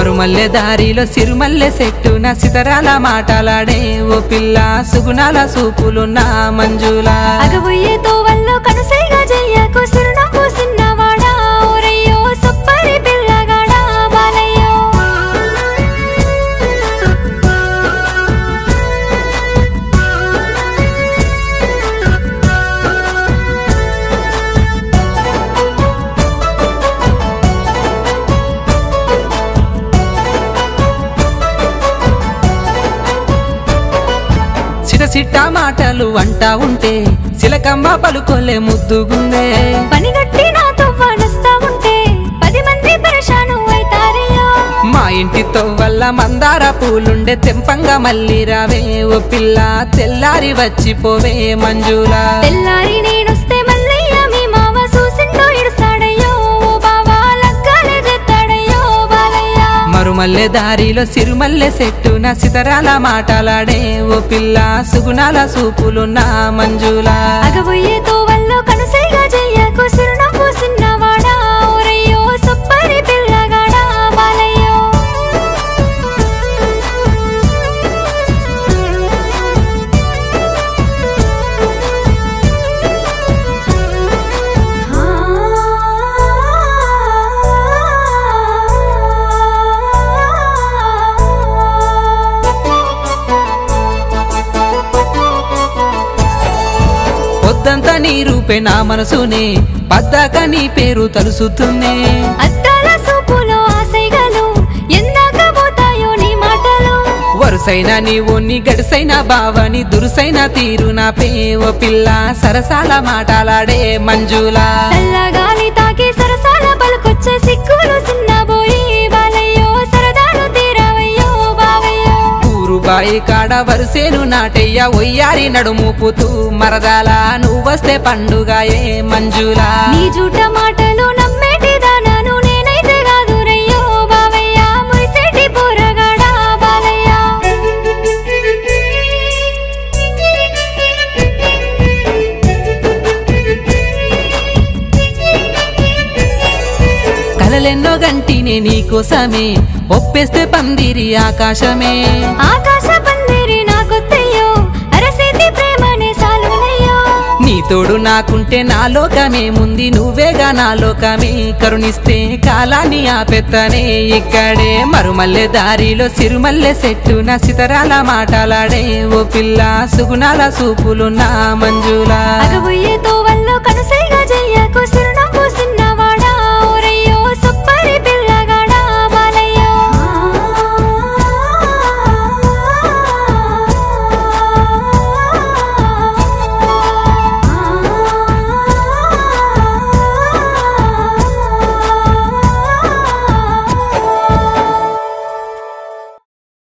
మరుమల్లె దారిలో సిరుమల్లె చెట్టు నా సితరాల మాటలాడే ఓ పిల్ల సుగుణాల సూపులున్న మంజులా అగబోయే తోవల్లో కనుసైగా జయ్యకు సిరునవ్వు సిన్నవాడా ఓరయ్యో సొప్పరి పిల్లగాడా బాలయ్యో సిట సిట్ట మాటలు అంటా ఉంటే సిలకమ్మ పలుకోలే ముద్దుగుందే పనిగట్టి నా తొవ్వనొస్తా ఉంటే పది మంది పరేషాను అయితారయ్యో మా ఇంటితో వల్ల మందార పూలుండే తెంపంగా మళ్ళీ రావే ఓ పిల్ల తెల్లారి వచ్చిపోవే మంజులా తెల్లారి నేనొస్తే మల్లయ్య మీ మావ చూసిండో ఇడుస్తాడయ్యో ఓ బావా లగ్గాలే చెత్తాడయ్యో బాలయ్య మరుమల్లె దారిలో సిరుమల్లె చెట్టు నా సితరాల మాటలాడే ఓ పిల్ల సుగుణాల సూపులున్న మంజులా అగబోయే తోవల్లో కనుసైగా జయ్యకు సిరునవ్వు సిన్నవాడా ఓరయ్యో సొప్పరి పిల్లగాడా బాలయ్యో పొద్దంతా నీ రూపే నా మనసునే పద్దాక నీ పేరు తలుసుతున్నే అద్దాల సూపులో ఆశైగలు ఎందాక పోతాయో నీ మాటలు వరుసైన నీవు నీ గడిసైన బావని దురుసైన తీరు నా పేవ పిల్ల సరసాల మాటలాడే మంజులా చల్లగాలి తాకి సరసాల పలుకొచ్చే సిక్కులు సిన్నబోయి బాలయ్యో సరదాలు తీరవయ్యో బావయ్యో ఊరు బాయి కాడ వరుసేను నాటయ్య ఒయ్యారి నడుముపుతూ మరదాల నువ్వొస్తే పండుగాయే మంజులా నీ జూట మాటలు నమ్మేటి దానాను నేనైతే కాదు రయ్యో బావయ్య మురిసేటి పోరగాడా బాలయ్య కలలెన్నో గంటినే నీకోసమే ఒప్పేస్తే పందిరి ఆకాశమే ఆకాశ పందిరి నాకొత్తయ్యో అరసేతి ప్రేమనే సాలునయ్యో నీ తోడు నాకుంటే నా లోకమే ముందు నువ్వేగా నా లోకమే కరుణిస్తే కాలాన్ని ఆపెత్తనే ఇక్కడే మరుమల్లె దారిలో సిరుమల్లె చెట్టు నా సితరాల మాటలాడే ఓ పిల్ల సుగుణాల సూపులున్న మంజులా అగబోయే